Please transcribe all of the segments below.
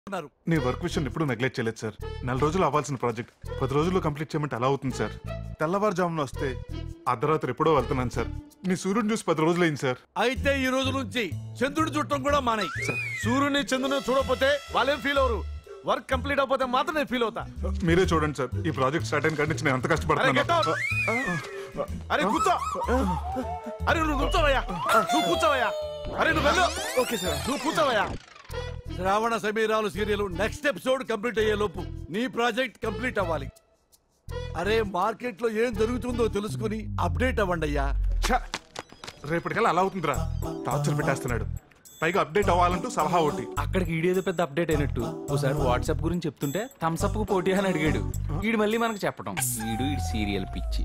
ఉన్నారు నీ వర్క్ విషయం ఎప్పుడు నెగ్లెక్ట్ చేయలేదు సార్ నెల రోజులు అవ్వాల్సిన ప్రాజెక్ట్ పది రోజుల్లో కంప్లీట్ చేయమంటే అలా అవుతుంది సార్ తెల్లవారుజామున వస్తే అర్ధరాత్రి ఎప్పుడో వెళ్తున్నాను సార్ నీ సూర్యుడు చూసి పది రోజులైంది సార్ అయితే ఈ రోజు నుంచి చంద్రుడు చుట్టం కూడా మానేయ్ సూర్యుని చంద్రుని చూడకపోతే వాళ్ళేం ఫీల్ అవరు వర్క్ కంప్లీట్ అయిపోతే మాత్రం నేను ఫీల్ అవుతా మీరే చూడండి సార్ ఈ ప్రాజెక్ట్ స్టార్ట్ అయిన కాడి నుంచి నేను ఎంత అరే get out. కష్టపడుతున్నాను అరే కూర్చో అరే నువ్వు కూర్చోవయ్యా నువ్వు కూర్చోవయ్యా అరే నువ్వు వెళ్ళు ఓకే సార్ నువ్వు కూర్చోవయ్యా Shravana Sameeralu serial next episode complete అయ్యే లోపు నీ ప్రాజెక్ట్ కంప్లీట్ అవ్వాలి అరే మార్కెట్ లో ఏం జరుగుతుందో తెలుసుకుని అప్డేట్ అవ్వండి అయ్యా ఛ! రేపటికల్లా అలా అవుతుందిరా టార్చర్ పెట్టేస్తున్నాడు పైగా అప్డేట్ అవ్వాలంటూ సలహా ఒకటి అక్కడికి ఈడేదో పెద్ద అప్డేట్ అయినట్టు ఓసారి వాట్సాప్ గురించి చెప్తుంటే థమ్స్అప్ కు పోటీ అని అడిగాడు ఈడు మళ్ళీ మనకు చెప్పడం ఈడు ఈడు సీరియల్ పిచ్చి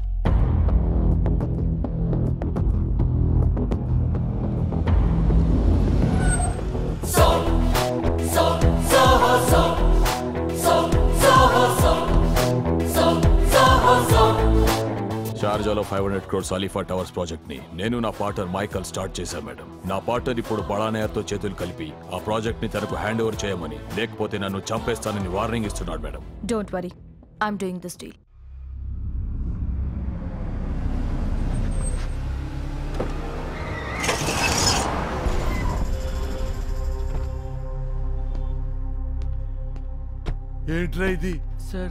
షార్జాలో five hundred crores Alifa towers project ని నేను నా పార్ట్నర్ మైకల్ స్టార్ట్ చేశాను మేడం నా పార్ట్నర్ ఇప్పుడు బడానేయర్తో చేతులు కలిపి ఆ ప్రాజెక్ట్ ని తనకు హ్యాండ్ ఓవర్ చేయమని లేకపోతే నన్ను చంపేస్తానని వార్నింగ్ ఇస్తున్నాడు madam Don't worry. I'm doing this deal. ఏంట్రా ఇది సార్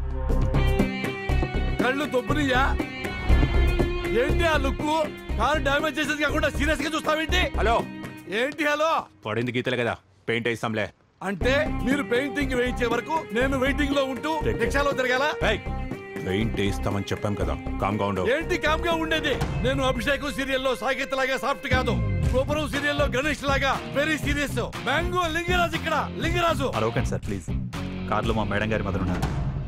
కళ్ళు తొబ్బునియా ఏంటి ఆ లుక్ కారు డ్యామేజ్ చేసేది కాకుండా సీరియస్ గా చూస్తావేంటి హలో ఏంటి హలో పడింది గీతలే కదా పెయింట్ వేస్తాంలే అంటే మీరు పెయింటింగ్ వేయించే వరకు నేను వెయిటింగ్ లో ఉంటూ రిక్షాలో తిరగాల పెయింట్ వేస్తామని చెప్పాం కదా కామ్గా ఉండవు ఏంటి కామ్ గా ఉండేది నేను అభిషేకం సీరియల్ లో సాకేత్ లాగా సాఫ్ట్ కాదు గోపురం సీరియల్ లో గణేష్ లాగా వెరీ సీరియస్ మ్యాంగో లింగరాజు ఇక్కడ లింగరాజు అరవకండి సార్ ప్లీజ్ కార్లో మా మేడం గారి మదర్ ఉన్నారు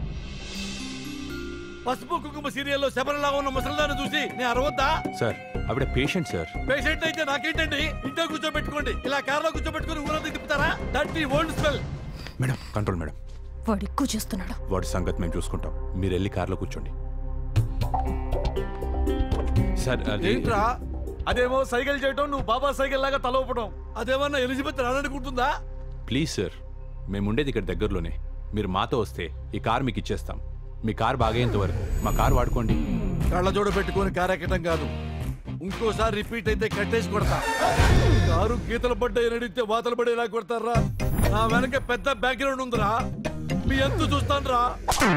పసుపు కుంకుమ సీరియల్ లో శబరిలా ఉన్న ముసలిదాన్ని చూసి నేను అరవద్దా సార్ ఆవిడ పేషెంట్ సార్ పేషెంట్ అయితే నాకేంటండి ఇంట్లో కూర్చోబెట్టుకోండి ఇలా కార్లో కూర్చోబెట్టుకుని ఊరంతా తిప్పుతారా that old smell madam control madam వాడు ఎక్కువ చేస్తున్నాడు వాడి సంగతి మేము చూసుకుంటాం మీరు వెళ్ళి కార్లో కూర్చోండి సార్ అది ఏంట్రా అదేమో సైకిల్ చేయటం నువ్వు బాబా సైకిల్ లాగా తల ఊపడం అదేమన్నా ఎలిజబెత్ రాననుకుంటుందా ప్లీజ్ సార్ మేము ఉండేది ఇక్కడ దగ్గరలోనే మీరు మాతో వస్తే ఈ కార్ మీకు ఇచ్చేస్తాం మీ కార్ బాగేంత వరకు మా కార్ వాడుకోండి కళ్ళ జోడ పెట్టుకొని కారు ఎక్కటం కాదు ఇంకోసారి రిపీట్ అయితే కట్టేసి కొడతా కారు గీతలు పడ్డాయి నడిస్తే వాతలు పడేలా కొడతారా నా వెనక పెద్ద బ్యాక్గ్రౌండ్ ఉందిరా మీ ఎంత చూస్తాను రా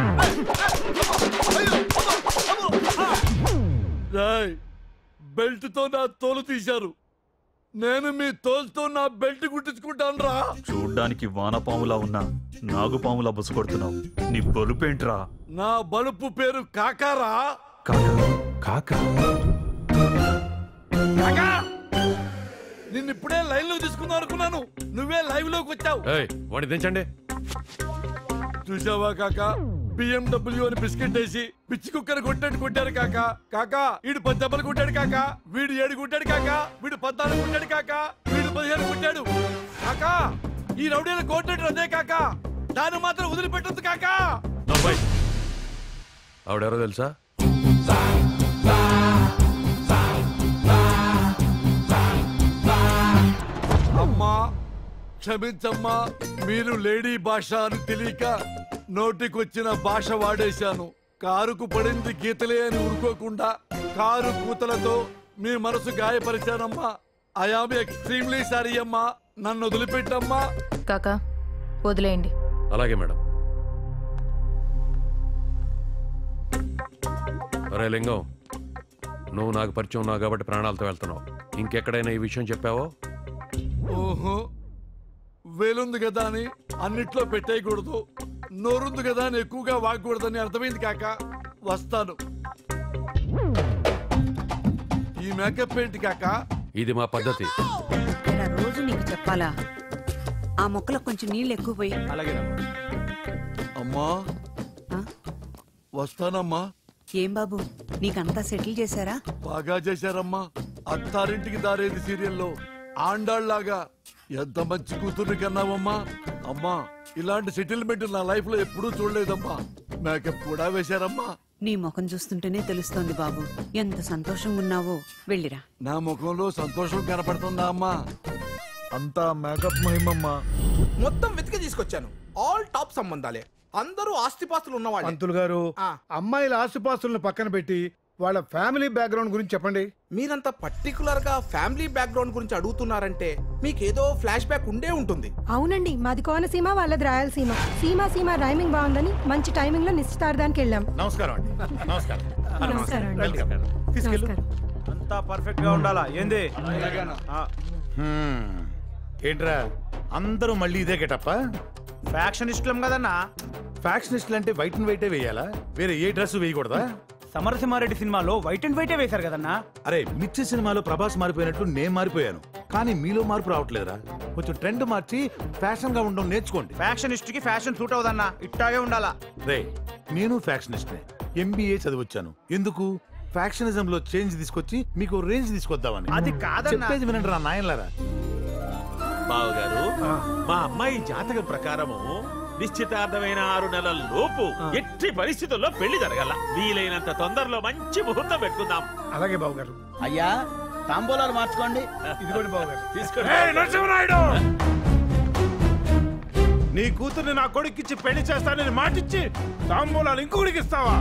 రాయ్ బెల్ట్ తో నా తోలు తీశారు నేను మీ తోలుతో నా బెల్ట్ కుట్టించుకుంటాను రా చూడ్డానికి వానపాములా ఉన్నా నాగుపాములా బుస కొడుతున్నావు నీ బలుపేంట్రా నా బలుపు పేరు కాకారా కాక కాక కాకా నిన్ను ఇప్పుడే లైన్ లో తీసుకుందాం అనుకున్నాను నువ్వే లైవ్ లోకి వచ్చావు వాడి దించండి చూసావా కాక బిఎండబ్ల్యూ అని బిస్కెట్ వేసి పిచ్చి కుక్కను కొట్టాడు కొట్టారు కాక కాక వీడు పది దెబ్బలు కొట్టాడు కాక వీడు ఏడు కొట్టాడు కాక వీడు పద్నాలుగు కొట్టాడు కాక వీడు పదిహేను కొట్టాడు కాక ఈ రౌడీలు కొట్టాడు అదే కాక దాన్ని మాత్రం వదిలిపెట్టద్దు కాక ఆవిడెవరో తెలుసా అమ్మా క్షమించమ్మా మీరు లేడీ భాష అని తెలియక నోటికొచ్చిన భాష వాడేశాను కారుకు పడింది గీతలే అని ఊరుకోకుండా కారు కూతలతో మీ మనసు గాయపరిచానమ్మా ఐఆమ్ ఎక్స్ట్రీమ్లీ సారీ అమ్మా నన్ను వదిలిపెట్టమ్మా కాకా వదిలేయండి అలాగే మేడం అరే లింగం నువ్వు నాకు పరిచయం ఉన్నావు కాబట్టి ప్రాణాలతో వెళ్తున్నావు ఇంకెక్కడైనా ఈ విషయం చెప్పావో ఓహో వేలుంది కదా అని అన్నిట్లో పెట్టేయకూడదు నోరుంది కదా అని ఎక్కువగా వాగకూడదని అర్థమైంది కాక వస్తాను ఈ మేకప్ ఏంటి కాక ఇది మా పద్ధతి ఇలా రోజు నీకు చెప్పాలా ఆ మొక్కలకు కొంచెం నీళ్ళు ఎక్కువ పోయి అమ్మా ఆ? వస్తానమ్మా ఏం బాబు నీకంతా సెటిల్ చేశారా బాగా చేశారమ్మా అత్తారింటికి దారేది సీరియల్లో ఆండాళ్లాగా ఎంత మంచి కూతుర్ని కన్నావమ్మా అమ్మా ఇలాంటి సెటిల్మెంట్ నా లైఫ్ లో ఎప్పుడూ చూడలేదమ్మా మేకప్ కూడా వేశారమ్మా నీ ముఖం చూస్తుంటేనే తెలుస్తోంది బాబు ఎంత సంతోషంగా ఉన్నావో వెళ్ళిరా నా ముఖంలో సంతోషం కనపడుతుందా అమ్మా అంతా మేకప్ మహిమమ్మా మొత్తం వెతికి తీసుకొచ్చి తీసుకొచ్చాను ఆల్ టాప్ సంబంధాలే అందరూ ఆస్తిపాస్తులు ఉన్నవాళ్ళే పంతులు గారు ఆ. అమ్మాయిల ఆస్తిపాస్తులను పక్కన పెట్టి వాళ్ళ ఫ్యామిలీ బ్యాక్గ్రౌండ్ గురించి చెప్పండి మీరంత పర్టికులర్ గా ఫ్యామిలీ బ్యాక్గ్రౌండ్ గురించి అడుగుతున్నారంటే మీకేదో ఫ్లాష్ బ్యాక్ ఉండే ఉంటుంది అవునండి మాది కోనసీమ వాళ్ళది రాయలసీమ సీమ సీమ రైమింగ్ బాగుందని మంచి టైమింగ్ లో నిశ్చితార్థానికి వెళ్ళాం నమస్కారం అండి నమస్కారం నమస్కారం అండి వెల్కమ్ తీసుకెళ్ళు నమస్కారం అంతా పర్ఫెక్ట్ గా ఉండాలా ఏంది ఆ, ఏంట్రా అందరూ మళ్ళీ ఇదే గెటప్ప ఫ్యాక్షన్ ఇష్టం కదన్నా ఫ్యాక్షనిస్టులు అంటే వైట్ అండ్ వైటే వేయాలా వేరే ఏ డ్రెస్ వేయకూడదా సమరసింహారెడ్డి సినిమాలో వైట్ అండ్ వైటే వేశారు కదన్నా అరే మిర్చి సినిమాలో ప్రభాస్ మారిపోయినట్లు నేను మారిపోయాను కానీ మీలో మార్పు రావట్లేదురా కొంచెం ట్రెండ్ మార్చి ఫ్యాషన్ గా ఉండడం నేర్చుకోండి ఫ్యాక్షనిస్ట్ కి ఫ్యాషన్ సూట్ అవుదన్నా ఇట్టాగే ఉండాలా రే నేను ఫ్యాక్షనిస్ట్నే ఎంబీఏ చదివొచ్చాను ఎందుకు ఫ్యాక్షనిజం లో చేంజ్ తీసుకొచ్చి మీకు రేంజ్ తీసుకొద్దామని అది కాదన్నా. చెప్పేది వినండి రా నాయనలారా బావగారు మా అమ్మాయి జాతకం ప్రకారము నిశ్చితార్థమైన ఆరు నెలల లోపు ఎట్టి పరిస్థితుల్లో పెళ్లి జరగాల వీలైనంత తొందరలో మంచి ముహూర్తం పెట్టుకుందాం అలాగే బాబు గారు అయ్యా తాంబూలాలు మార్చుకోండి ఇదిగోండి బాబు గారు తీసుకోండి నరసింహనాయుడు నీ కూతుర్ని నా కొడుకిచ్చి పెళ్లి చేస్తానని మాటిచ్చి తాంబూలాలు ఇంకొకటికి ఇస్తావా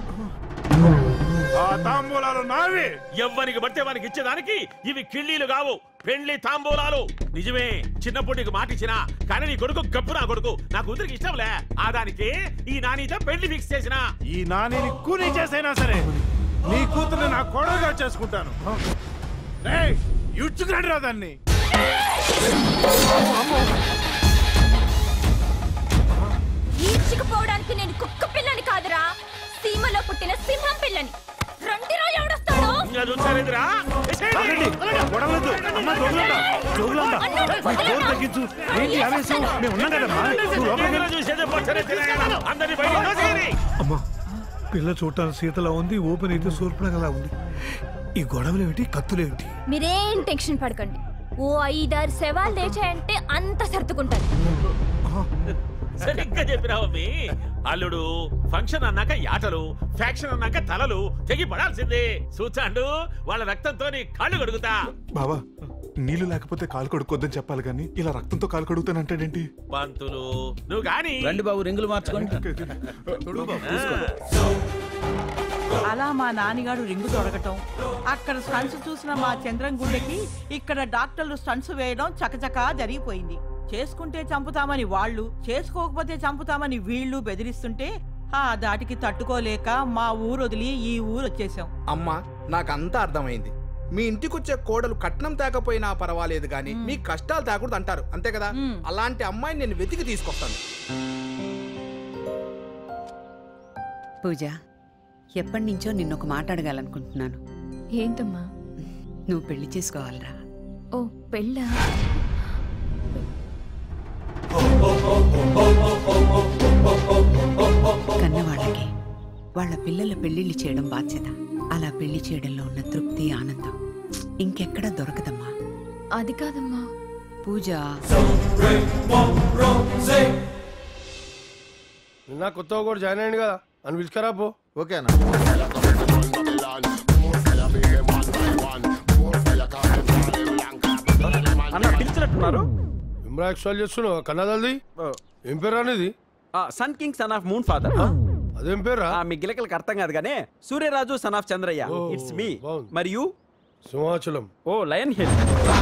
ఆ తాంబూలాలు నావి ఎవ్వనికి పడితే వానికి ఇచ్చేదానికి ఇవి కిళ్ళీలు కావు పెళ్లి తాంబూలాలు నిజమే చిన్నప్పుడు నీకు మాట ఇచ్చినా కానీ నీ కొడుకు గప్పు నా కొడుకు నా కూతురికి ఇష్టంలే ఆ దానికి ఈ నానితో పెళ్లి ఫిక్స్ చేసిన ఈ నానిని కూనీ చేసైనా సరే నీ కూతుర్ని నా కొడగా చేసుకుంటాను రేయ్, ఇడ్చుకురండి రా దాన్ని ఈడ్చుకుపోవడానికి నేను కుక్క పిల్లని కాదురా సీమలో పుట్టిన సింహం పిల్లని రండిరా ఎవడొస్తాడు ఇంకా చూసారేంద్రా ఆగండి, గొడవలొద్దు. అమ్మా, జోగులాంబ, జోగులాంబ, నీ జోరు తగ్గించు. ఏంటి ఆవేశం? మేము ఉన్నాం కదమ్మా. నువ్వు లోపలికి వెళ్ళు. చూసేదే పచ్చడి తినేయాలి. అందరినీ బయటికి తోసేయండి. అమ్మా పిల్ల చూడటానికి సీతలా ఉంది ఓపెన్ అయితే సూర్పనగలా ఉంది ఈ గొడవలు ఏమిటి కత్తులు ఏమిటి మీరేం టెన్షన్ పడకండి ఓ ఐదారు శవాలు తెచ్చాయంటే అంత సర్దుకుంటారు సరిగ్గా చెప్పినావమ్మి అల్లుడు ఫంక్షన్ అన్నాక యాటలు ఫ్యాక్షన్ అన్నాక తలలు తెగి పడాల్సిందే చూచాండు వాళ్ళ రక్తంతో నీ కాళ్ళు కడుగుతా బావా నీళ్లు లేకపోతే కాలు కడుక్కోద్దని చెప్పాలి కానీ ఇలా రక్తంతో కాలు కడుగుతానంటాడేంటి పంతులు నువ్వు గాని రండి బాబు రింగులు మార్చుకోండి అలా మా నాన్నగారు రింగు తొడగటం అక్కడ స్టన్స్ చూసిన మా చంద్రం గుండెకి ఇక్కడ డాక్టర్లు స్టన్స్ వేయడం చకచకా జరిగిపోయింది చేసుకుంటే చంపుతామని వాళ్ళు చేసుకోకపోతే చంపుతామని వీళ్ళు బెదిరిస్తుంటే ఆ దాటికి తట్టుకోలేక మా ఊరు వదిలి ఈ ఊరు వచ్చేసాం అమ్మా నాకంతా అర్థమైంది మీ ఇంటికొచ్చే కోడలు కట్నం తేకపోయినా పర్వాలేదు కానీ మీ కష్టాలు తాకూడదు అంటారు అంతే కదా అలాంటి అమ్మాయిని నేను వెతికి తీసుకొస్తాను పూజ ఎప్పటి నుంచో నిన్న ఒక మాట అడగాలనుకుంటున్నాను ఏంటమ్మా నువ్వు పెళ్లి చేసుకోవాలరా ఓ పెళ్ళా కన్నవాళ్ళకి వాళ్ళ పిల్లల పెళ్లిళ్ళు చేయడం బాధ్యత అలా పెళ్లి చేయడంలో ఉన్న తృప్తి ఆనందం ఇంకెక్కడ దొరకదమ్మా అది కాదమ్మా పూజ నిన్న కొత్తగా కూడా జాయిన్ అయ్యింది కదా అని పిలుచుకరా పో ఓకేనా అన్న పిలిచినట్టున్నారు ఇమ్రా ఎక్స్ట్రాల్ చేస్తున్నావు కన్నదల్ది ఏం పేరు అనేది son king son of moon father అదేం పేరా మీ గిలకలకి అర్థం కాదు కానీ Suryaraju son of Chandrayya oh, it's మీ బాగుంది. మరియు సింహాచలం ఓ లయన్ హిల్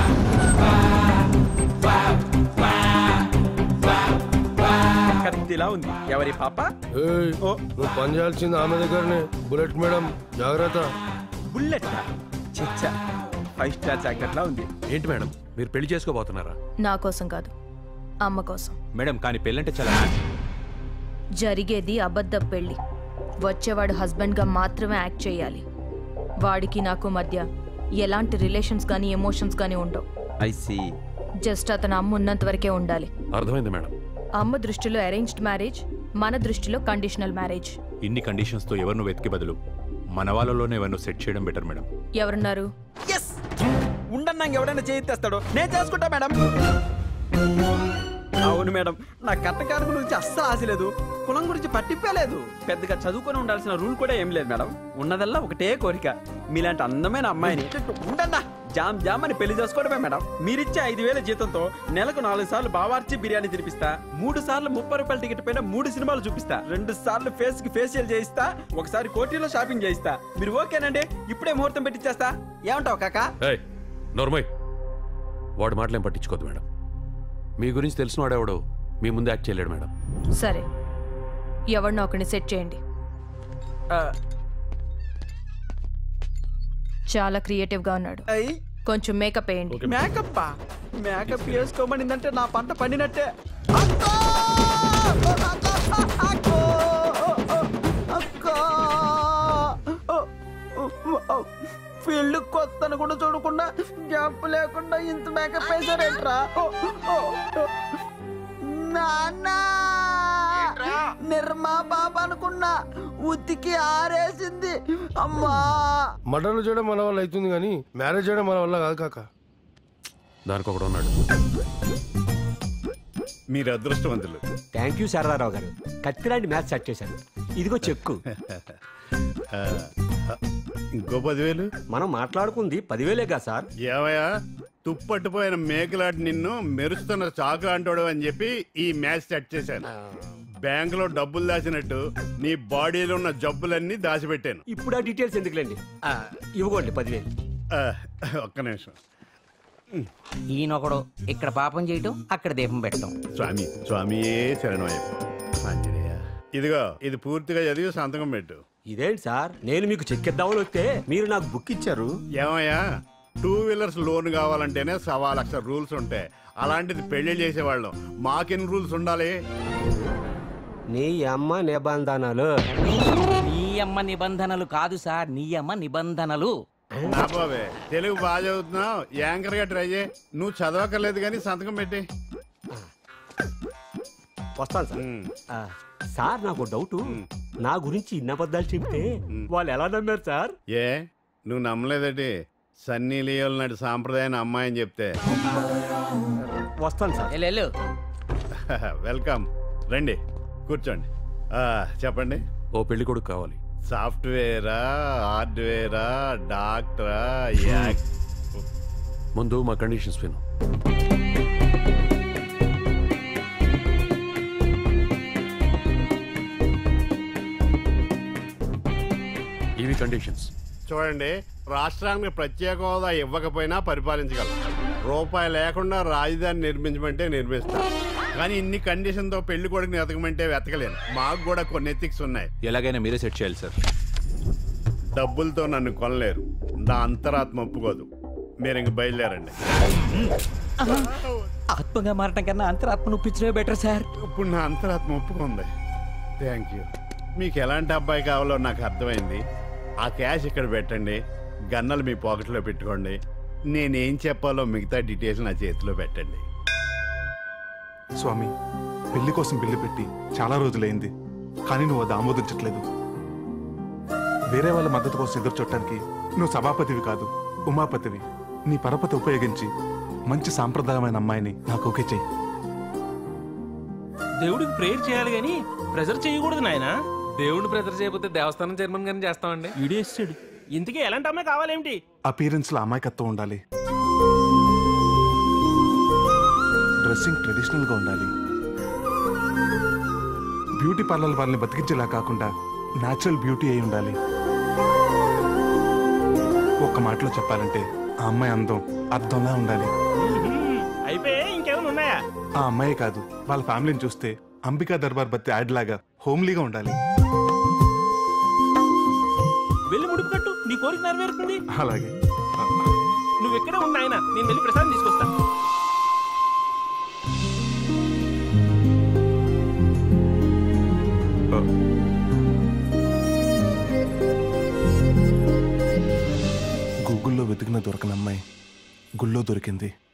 కత్తిలా ఉంది ఎవరి పాప ఏయ్, నువ్వు పని చేయాల్సింది ఆమె దగ్గరనే బుల్లెట్ మేడం జాగ్రత్త బుల్లెట్ చిచ్చా ఫైవ్ స్టార్ జాకెట్ లా ఉంది ఏంటి మేడం మీరు పెళ్లి చేసుకోబోతున్నారా నా కోసం కాదు అమ్మ కోసం మేడం కానీ పెళ్ళంటే చాలా జరిగేది అబద్ధ పెళ్లి వచ్చేవాడు హస్బెండ్గా మాత్రమే యాక్ట్ చేయాలి వాడికి నాకు మధ్య ఎలాంటి రిలేషన్స్ కానీ ఎమోషన్స్ కానీ ఉండవు ఐ సీ జస్ట్ అతను అమ్మ ఉన్నంత వరకే ఉండాలి అర్థమైంది మేడం అమ్మ దృష్టిలో అరేంజ్డ్ మ్యారేజ్ మన దృష్టిలో కండిషనల్ మ్యారేజ్ ఇన్ని కండిషన్స్ తో ఎవరిను వెతికి బదులు మన వాళ్ళలోనే ఎవరినో సెట్ చేయడం బెటర్ మేడం ఎవరున్నారు ఎస్ ఉండన్నా ఎవడైనా చేయిస్తాడు నేను చేసుకుంటా మేడం అవును మేడం నా కట్టకారు గురించి అస్సలు ఆశ లేదు కులం గురించి పట్టింపలేదు పెద్దగా చదువుకొని ఉండాల్సిన రూల్ కూడా ఏం లేదు మేడం ఉన్నదల్లా ఒకటే కోరిక మీలాంటి అందమైన అమ్మాయిని ఉండన్నా జామ్ జామ్ అని పెళ్లి చేసుకోవడమే మేడం మీరిచ్చే ఐదు వేల జీతంతో నెలకు నాలుగు సార్లు బావార్చి బిర్యానీ తినిపిస్తా మూడు సార్లు ముప్పై రూపాయల టికెట్ పైన మూడు సినిమాలు చూపిస్తా రెండు సార్లు ఫేస్ కి ఫేషియల్ చేయిస్తా ఒకసారి కోటీలో షాపింగ్ చేయిస్తా మీరు ఓకేనండి ఇప్పుడే ముహూర్తం పెట్టిచ్చేస్తా ఏమంటావు కాకా ఏయ్ నోర్మయ్ వాడు మాటలేం పట్టించుకోదు మేడం మీ గురించి తెలిసిన వాడెవడు మీ ముందు యాక్ట్ చేయలేడు మేడం సరే ఎవరినో ఒకరిని సెట్ చేయండి చాలా క్రియేటివ్ గా ఉన్నాడు కొంచెం మేకప్ వేయండి మేకప్ మేకప్ వేసుకోమనిందంటే నా పంట పండినట్టే ఫీల్డ్ కొత్తను కూడా చూడకుండా గ్యాప్ లేకుండా ఇంత మేకప్ వేసారేంట్రా నాన్న నిర్మా బాబా అనుకున్నా ఉతికి ఆరేసింది అమ్మా మటన్లు చేయడం మన వల్ల అవుతుంది కానీ మ్యారేజ్ చేయడం మన వల్ల కాదు కాక దానికి ఒకడు ఉన్నాడు మీరు అదృష్టవంతులు థ్యాంక్ యూ శారదారావు గారు కత్తిలాంటి మ్యాచ్ సెట్ చేశాను ఇదిగో చెక్కు ఆ, ఆ, ఇంకో పదివేలు మనం మాట్లాడుకుంది పదివేలేగా సార్ ఏమయ్యా తుప్పట్టుపోయిన మేకలాంటి నిన్ను మెరుస్తున్న చాకు అంటాడు అని చెప్పి ఈ మ్యాచ్ సెట్ చేశాను బ్యాంకులో డబ్బులు దాచినట్టు నీ బాడీలో ఉన్న జబ్బులన్నీ దాచిపెట్టాను ఇప్పుడు ఆ డీటెయిల్స్ ఎందుకులేండి ఆ, ఇవ్వకోండి పదివేలు ఆ, ఒక్క నిమిషం ఈయనొకడు ఇక్కడ పాపం చేయటం అక్కడ దీపం పెట్టడం స్వామి స్వామియే శరణమయ్యప్ప ఆంజనేయ ఇదిగో ఇది పూర్తిగా చదివి సంతకం పెట్టు ఇదేంటి సార్ నేను మీకు చెక్ ఇద్దామని వస్తే మీరు నాకు బుక్ ఇచ్చారు ఏమయ్యా టూ వీలర్స్ లోన్ కావాలంటేనే సవా లక్ష రూల్స్ ఉంటాయి అలాంటిది పెళ్లి చేసేవాళ్ళం మాకెన్ని రూల్స్ ఉండాలి నీ అమ్మ నిబంధనలు నీ అమ్మ నిబంధనలు కాదు సార్ నీ అమ్మ నిబంధనలు నా బాబే తెలుగు బాగా చదువుతున్నావు యాంకర్ గా ట్రై చేయి నువ్వు చదవక్కర్లేదు కానీ సంతకం పెట్టి వస్తాను సార్ ఆ, సార్ నాకు డౌట్ నా గురించి ఇన్ని అబద్ధాలు చెప్తే వాళ్ళు ఎలా నమ్మారు సార్ ఏ నువ్వు నమ్మలేదటి సన్నీ లియోల్ నాటి సాంప్రదాయాన్ని అమ్మాయి అని చెప్తే వస్తాను సార్ వెళ్ళు వెల్కమ్ రండి కూర్చోండి ఆ, చెప్పండి ఓ పెళ్లి కొడుకు కావాలి సాఫ్ట్వేరా హార్డ్వేరా డాక్టరా యాక్ ముందు మా కండిషన్స్ విను ఇవి కండిషన్స్ చూడండి రాష్ట్రానికి ప్రత్యేక హోదా ఇవ్వకపోయినా పరిపాలించగలం రూపాయి లేకుండా రాజధాని నిర్మించమంటే నిర్మిస్తాం కానీ ఇన్ని కండిషన్తో పెళ్లి కొడుకుని వెతకమంటే వెతకలేను మాకు కూడా కొన్ని ఎథిక్స్ ఉన్నాయి ఎలాగైనా మీరే సెట్ చేయాలి సార్ డబ్బులతో నన్ను కొనలేరు నా అంతరాత్మ ఒప్పుకోదు మీరు ఇంక బయలుదేరండి ఆత్మగా మారటం కన్నా అంతరాత్మ నొప్పించడమే బెటర్ సార్ ఇప్పుడు నా అంతరాత్మ ఒప్పుకుంది థ్యాంక్ యూ మీకు ఎలాంటి అబ్బాయి కావాలో నాకు అర్థమైంది ఆ క్యాష్ ఇక్కడ పెట్టండి గన్నలు మీ పాకెట్లో పెట్టుకోండి నేనేం చెప్పాలో మిగతా డీటెయిల్స్ నా చేతిలో పెట్టండి స్వామి పెళ్లి కోసం బిల్లు పెట్టి చాలా రోజులైంది కానీ నువ్వు అది ఆమోదించట్లేదు వేరే వాళ్ళ మద్దతు కోసం ఎదురు చూడటానికి నువ్వు సభాపతివి కాదు ఉమాపతివి నీ పరపతి ఉపయోగించి మంచి సాంప్రదాయమైన అమ్మాయిని నాకు ఓకే చెయ్యి దేవుడికి ప్రేయర్ చేయాలి కానీ ప్రెజర్ చేయకూడదు నాయన దేవుడిని ప్రెజర్ చేయకపోతే దేవస్థానం చైర్మన్ గారిని చేస్తామండి ఇడేస్తాడు ఇంతకీ ఎలాంటి అమ్మాయి కావాలేమిటి అపీరెన్స్ లో అమాయకత్వం ఉండాలి డ్రెస్సింగ్ ట్రెడిషనల్ గా ఉండాలి బ్యూటీ పార్లర్ వాళ్ళని బతికించేలా కాకుండా న్యాచురల్ బ్యూటీ అయి ఉండాలి ఒక్క మాటలో చెప్పాలంటే ఆ అమ్మాయి అందం అర్థంలా ఉండాలి అయిపోయి ఇంకేమైనా ఉన్నాయా ఆ అమ్మాయి కాదు వాళ్ళ ఫ్యామిలీని చూస్తే అంబికా దర్బార్ బత్తి యాడ్ లాగా హోమ్లీగా ఉండాలి వెళ్ళి ముడుపు కట్టు నీ కోరిక నెరవేరుతుంది అలాగే నువ్వు ఎక్కడే ఉన్నా ఆయన నేను వెళ్ళి ప్రసాదం తీసుకొస్తా గూగుల్లో వెతికిన దొరకని అమ్మాయి గుళ్ళో దొరికింది